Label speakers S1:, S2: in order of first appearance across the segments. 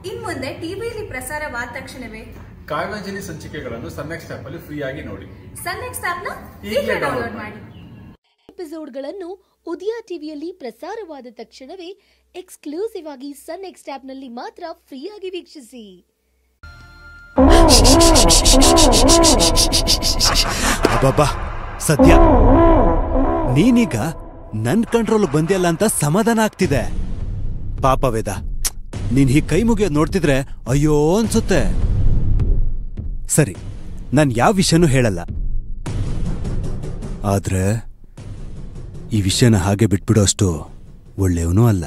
S1: ಇನ್ ಮುಂದೆ ಟಿವಿಯಲ್ಲಿ ಪ್ರಸಾರವಾದ ತಕ್ಷಣವೇ
S2: ಕಾವ್ಯಾಂಜಲಿ ಸಂಚಿಕೆಗಳನ್ನು ಸನ್ನೆಕ್ಸ್ಟ್ ಆಪ್ ಅಲ್ಲಿ ಫ್ರೀ ಆಗಿ ನೋಡಿ
S1: ಸನ್ ನೆಕ್ಸ್ಟ್ ಆಪ್ನ
S2: ಈಗಲೇ
S1: ಈಗಲೇ
S2: download
S1: ಡೌನ್ಲೋಡ್ ಮಾಡಿ
S3: ಎಪಿಸೋಡ್ಗಳನ್ನು ಉದಯ ಟಿವಿಯಲ್ಲಿ ಪ್ರಸಾರವಾದ ತಕ್ಷಣವೇ ಎಕ್ಸ್ಕ್ಲೂಸಿವ್ ಆಗಿ ಸನ್ ನೆಕ್ಸ್ಟ್ ಆಪ್ನಲ್ಲಿ ಮಾತ್ರ ಫ್ರೀಯಾಗಿ ವೀಕ್ಷಿಸಿ
S4: ಅಬ್ಬಬ್ಬಾ ಸದ್ಯ ನೀನೀಗ ನನ್ ಕಂಟ್ರೋಲ್ ಬಂದಿಯಲ್ಲ ಅಂತ ಸಮಾಧಾನ ಆಗ್ತಿದೆ ಪಾಪ ವೇದ ನೀನ್ ಹೀಗ್ ಕೈ ಮುಗಿಯೋದ್ ನೋಡ್ತಿದ್ರೆ ಅಯ್ಯೋ ಅನ್ಸುತ್ತೆ ಸರಿ ನಾನ್ ಯಾವ ವಿಷಯನೂ ಹೇಳಲ್ಲ ಆದ್ರೆ ಈ ವಿಷಯನ ಹಾಗೆ ಬಿಟ್ಬಿಡೋ ಅಷ್ಟು ಒಳ್ಳೆಯವನೂ ಅಲ್ಲ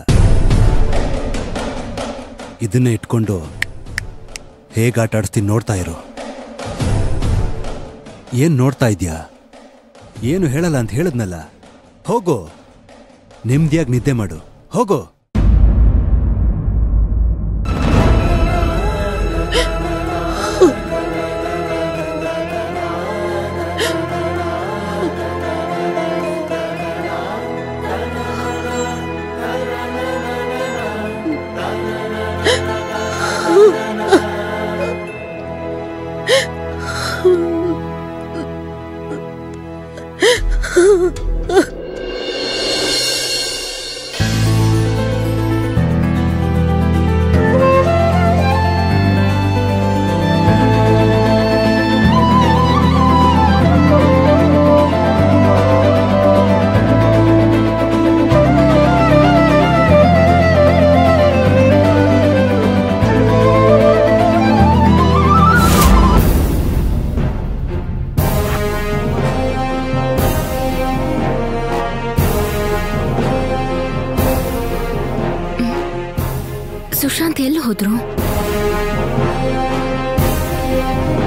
S4: ಇದನ್ನ ಇಟ್ಕೊಂಡು ಹೇಗ್ ಆಟ ಆಡಿಸ್ತೀನಿ ನೋಡ್ತಾ ಇರು ಏನ್ ನೋಡ್ತಾ ಇದ್ಯಾ ಏನು ಹೇಳಲ್ಲ ಅಂತ ಹೇಳದ್ನಲ್ಲ ಹೋಗು ನೆಮ್ಮದಿಯಾಗಿ ನಿದ್ದೆ ಮಾಡು ಹೋಗು
S5: ಸುಶಾಂತ್ ಎಲ್ಲಿ ಹೋದ್ರು